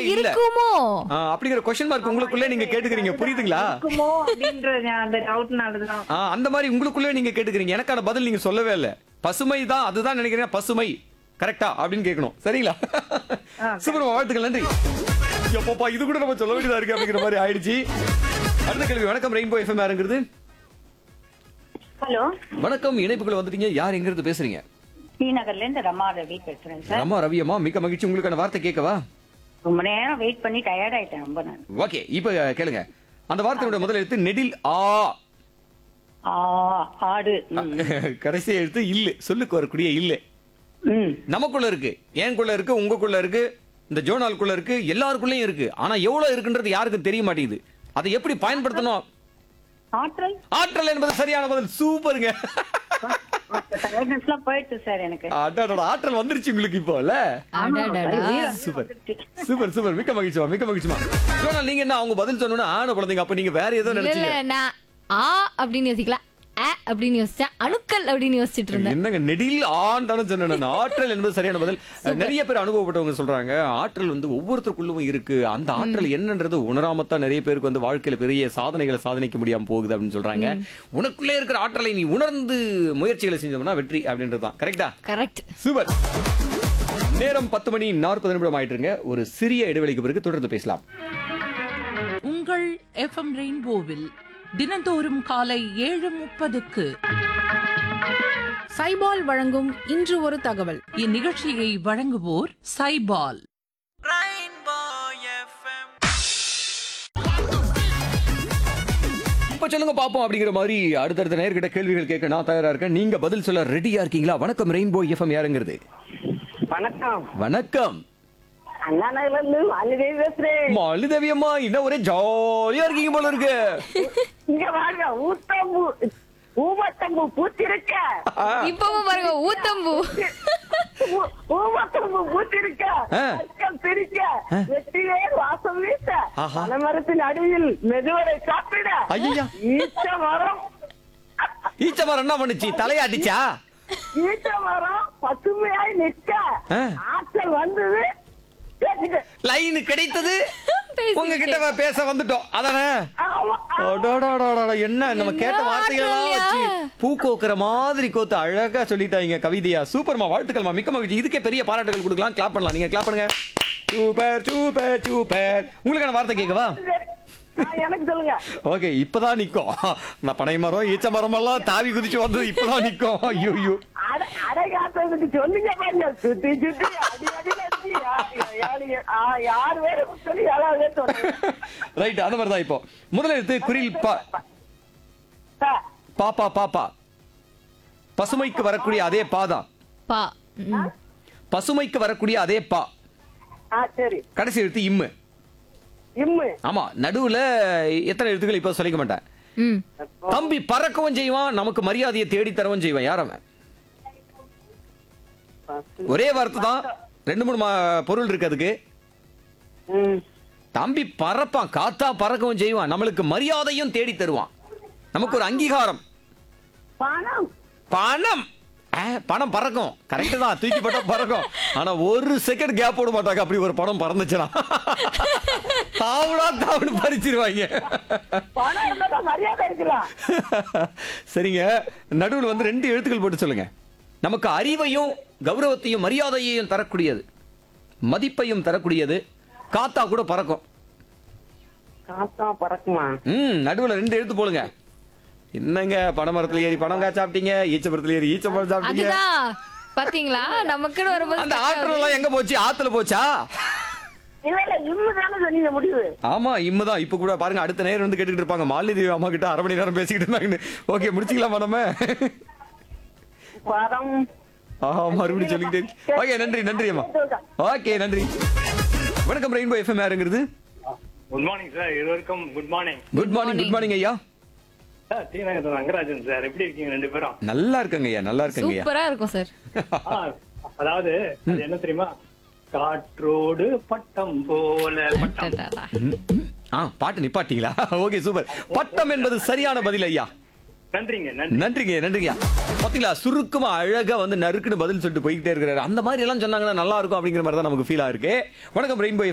இல்ல இருக்குமோ ஆ, அப்படிங்கிற கொஸ்டின் மார்க் உங்களுக்குள்ளே நீங்க கேட்டுக்கிறீங்க புரியுதுங்களா இருக்குமோ அப்படின்ற அந்த டவுட்னாலதான் ஆ, அந்த மாதிரி உங்களுக்குள்ளே நீங்க கேட்டுக்கிறீங்க எனக்கான பதில் நீங்க சொல்லவே இல்ல பசுமை தான் அதுதான் நினைக்கிறேன் பசுமை கரெக்டா அப்படின்னு கேட்கணும் சரிங்களா சூப்பர் வாழ்த்துக்கள் நன்றி எப்பப்பா இது கூட நம்ம சொல்ல வேண்டியதா இருக்கு அப்படிங்கிற மாதிரி ஆயிடுச்சு அடுத்த கேள்வி வணக்கம் ரெயின்போ எஃப்எம் யாருங்கிறது ஹலோ வணக்கம் இணைப்புக்குள்ள வந்துட்டீங்க யார் எங்க இருந்து பேசுறீங்க டி நகர்ல இருந்து ரமா ரவி பேசுறேன் சார் ரமா ரவியம்மா மிக்க மகிழ்ச்சி உங்களுக்கான வார்த்தை கேட்கவா ரொம்ப நேரம் வெயிட் பண்ணி டயர்ட் ஆயிட்டேன் ரொம்ப நான் ஓகே இப்ப கேளுங்க அந்த வார்த்தையோட முதல் எழுத்து நெடில் ஆ ஆ ஆடு ம், கடைசி எழுத்து இல்லு சொல்லுக்கு வரக்கூடிய இல்லு ம் நமக்குள்ள இருக்கு ஏன்குள்ள இருக்கு உங்களுக்குள்ள இருக்கு இந்த ஜோனாலுக்குள்ள இருக்கு எல்லாருக்குள்ளயும் இருக்கு ஆனா எவ்வளவு இருக்குன்றது யாருக்கும் தெரிய மாட்டேங்குது அதை எப்படி பயன்படுத்தணும் ஆற்றல் ஆற்றல் என்பது சரியான பதில் சூப்பருங்க டயர்ட்னஸ் எல்லாம் போயிடுச்சு சார் எனக்கு அடாடா, ஆற்றல் வந்துருச்சு உங்களுக்கு இப்போ இல்ல அடடடா. சூப்பர் சூப்பர் சூப்பர் மிக்க மகிழ்ச்சிமா மிக்க மகிழ்ச்சிமா ஜோனால் நீங்க என்ன அவங்க பதில் சொன்னோன்னா ஆன குழந்தைங்க அப்ப நீங்க வேற ஏதோ இல்ல இல்ல நினைச்சீங்க நான் ஆ அப்படின்னு யோசிக்கல அ அப்படின்னு யோசிச்சேன் அணுக்கள் அப்படின்னு யோசிச்சுட்டு இருந்தேன் என்னங்க நெடில் ஆண் தானே சொன்னேன் நான். ஆற்றல் என்பது சரியான பதில் நிறைய பேர் அனுபவப்பட்டவங்க சொல்றாங்க ஆற்றல் வந்து ஒவ்வொருத்தருக்குள்ளும் இருக்கு அந்த ஆற்றல் என்னன்றது உணராமத்தான் நிறைய பேருக்கு வந்து வாழ்க்கையில பெரிய சாதனைகளை சாதனைக்க முடியாம போகுது அப்படின்னு சொல்றாங்க உனக்குள்ளே இருக்கிற ஆற்றலை நீ உணர்ந்து முயற்சிகளை செஞ்சோம்னா வெற்றி அப்படின்றதுதான் கரெக்டா கரெக்ட் சூப்பர் நேரம் பத்து மணி நாற்பது நிமிடம் ஆயிட்டுருங்க ஒரு சிறிய இடைவெளிக்கு பிறகு தொடர்ந்து பேசலாம் உங்கள் எஃப்எம் ரெயின்போவில் தினந்தோறும் காலை ஏழு முப்பதுக்கு சைபால் வழங்கும் இன்று ஒரு தகவல் இந்நிகழ்ச்சியை வழங்குவோர் சைபால் இப்ப சொல்லுங்க பாப்போம் அப்படிங்கிற மாதிரி அடுத்தடுத்த நேர்கிட்ட கேள்விகள் கேட்க நான் தயாரா இருக்கேன் நீங்க பதில் சொல்ல ரெடியா இருக்கீங்களா வணக்கம் ரெயின்போ எஃப்எம் யாருங்கிறது வணக்கம் வணக்கம் அண்ணா நகர்ல இருந்து வாலிதேவி பேசுறேன் மாலிதேவி அம்மா இன்னும் ஒரே ஜாலியா இருக்கீங்க போல இருக்கு இங்க வாங்க ஊத்தம்பு ஊமத்தம்பு பூத்திருக்க இப்பவும் பாருங்க ஊத்தம்பூ ஊ- ஊமத்தம்பு பூத்திருக்க ஆ. பக்கம் பிரிக்க வெற்றியே வாசம் வீச ஆஹா. பனைமரத்தின் அடியில் மெதுவரை சாப்பிட ஐயா ஈச்ச மரம் ஈச்ச மரம் என்ன பண்ணுச்சு தலையாட்டிச்சா ஈச்ச மரம் பசுமையாய் நிற்க ஆ. ஆற்றல் வந்தது பேசிட்டு லைன் கிடைத்தது பேசிட்டேன். உங்ககிட்ட பேச வந்துட்டோம் அதானே ஆமா, அடடடடடட, என்ன நம்ம கேட்ட என்ன வார்த்தைகளெல்லாம் வச்சு ஆற்றல்யா? பூ கோக்குற மாதிரி கோத்து அழகா சொல்லிட்டாங்க கவிதையா சூப்பர்மா வாழ்த்துக்கள்மா மிக்க மகிழ்ச்சி இதுக்கே பெரிய பாராட்டுகள் கொடுக்கலாம் கிளாப் பண்ணலாம் நீங்க கிளாப் பண்ணுங்க சூப்பர் சூப்பர் சூப்பர் உங்களுக்கான வார்த்தை கேட்கவா ஆ, எனக்கு சொல்லுங்க ஓகே இப்பதான் நிக்கும் நான் பனை மரம் ஈச்ச மரம் எல்லாம் தாவி குதிச்சு வந்தது இப்பதான் நிக்கும் ஐயோ ஐயோ அட- அடைகாத்ததுக்கு சொல்லுங்க பாருங்க சுத்தி சுத்தி அடி அடியில அடிச்சு யா- யாரு- ஆ, யார் வேற சொல்லி ஏழாவது சொல்லுங்க ரைட் அந்த மாதிரி தான் இப்போ முதல்ல எடுத்து குரில் பா சார், பாப்பா பாப்பா பசுமைக்கு வரக்கூடிய அதே பாதான் பா ம். பசுமைக்கு வரக்கூடிய அதே பா ஆ சரி கடைசி எழுத்து இம்மு இம்மு ஆமா நடுவுல எத்தனை எழுத்துக்கள் இப்ப சொல்லிக்க மாட்டேன் ம் தம்பி பறக்கவும் செய்வான் நமக்கு மரியாதையை தேடி தரவும் செய்வான் யார் அவன் ஒரே வார்த்தை தான் ரெண்டு மூணு மா- பொருள் இருக்கு அதுக்கு ம். தம்பி பறப்பான் காத்தா பறக்கவும் செய்வான் நம்மளுக்கு மரியாதையும் தேடி தருவான் நமக்கு ஒரு அங்கீகாரம் பணம் பணம் ஆ, பணம் பறக்கும் கரெக்ட் தான் தூக்கி போட்டா பறக்கும் ஆனா ஒரு செகண்ட் கேப் போட மாட்டாங்க அப்படி ஒரு பணம் பறந்துச்சுன்னா தாவுடா தாவுடு பறிச்சிருவாங்க பணம் இருந்தா மரியாதை இருக்கலாம் சரிங்க நடுவுல வந்து ரெண்டு எழுத்துக்கள் போட்டு சொல்லுங்க நமக்கு அறிவையும் கௌரவத்தையும் மரியாதையையும் தரக்கூடியது மதிப்பையும் தரக்கூடியது காத்தா கூட பறக்கும் காத்தா பறக்குமா ம் நடுவுல ரெண்டு எழுத்து போடுங்க என்னங்க பனைமரத்துல ஏறி பனங்காய் சாப்பிட்டீங்க ஈச்சமரத்துல ஏறி ஈச்சமரம் சாப்பிட்டீங்க அதுதான் பாத்தீங்களா நமக்குன்னு வரும்போது அந்த ஆற்றல் எல்லாம் எங்க போச்சு ஆத்துல போச்சா இல்ல இல்ல இம்மு தானே சொன்னீங்க முடிவு ஆமா இம்முதான் இப்ப கூட பாருங்க அடுத்த நேரம் வந்து கேட்டுக்கிட்டு இருப்பாங்க மாலிதேவி அம்மா கிட்ட அரை மணி நேரம் பேசிக்கிட்டு இருந்தாங்கன்னு ஓகே முடிச்சுக்கலாமா நம்ம பரம் ஆஹா மறுபடியும் சொல்லிக்கிட்டே ஓகே நன்றி நன்றி அம்மா ஓகே நன்றி வணக்கம் ரெயின்போ எஃப்எம் யாருங்கிறது குட் மார்னிங் சார் இருவருக்கும் good morning good morning good morning ஐயா sir T Nagar Rangarajan sir எப்படி இருக்கீங்க ரெண்டு பேரும் நல்லா இருக்கங்க ஐயா நல்லா இருக்கங்க ஐயா சூப்பரா இருக்கும் சார் ஆ, அதாவது அது என்ன தெரியுமா காற்றோடு பட்டம் போல பட்டம் அடடடா. ஆ பாட்டு நிப்பாட்டீங்களா ஓகே சூப்பர் பட்டம் என்பது சரியான பதில் ஐயா நன்றிங்க நன்றி நன்றிங்க நன்றிங்க பாத்தீங்களா சுருக்கமா அழகா வந்து நறுக்குன்னு பதில் சொல்லிட்டு போய்கிட்டே இருக்கிறாரு அந்த மாதிரி எல்லாம் சொன்னாங்கன்னா நல்லா இருக்கும் அப்படிங்கிற மாதிரி தான் நமக்கு ஃபீலா இருக்கு வணக்கம் ரெயின்போ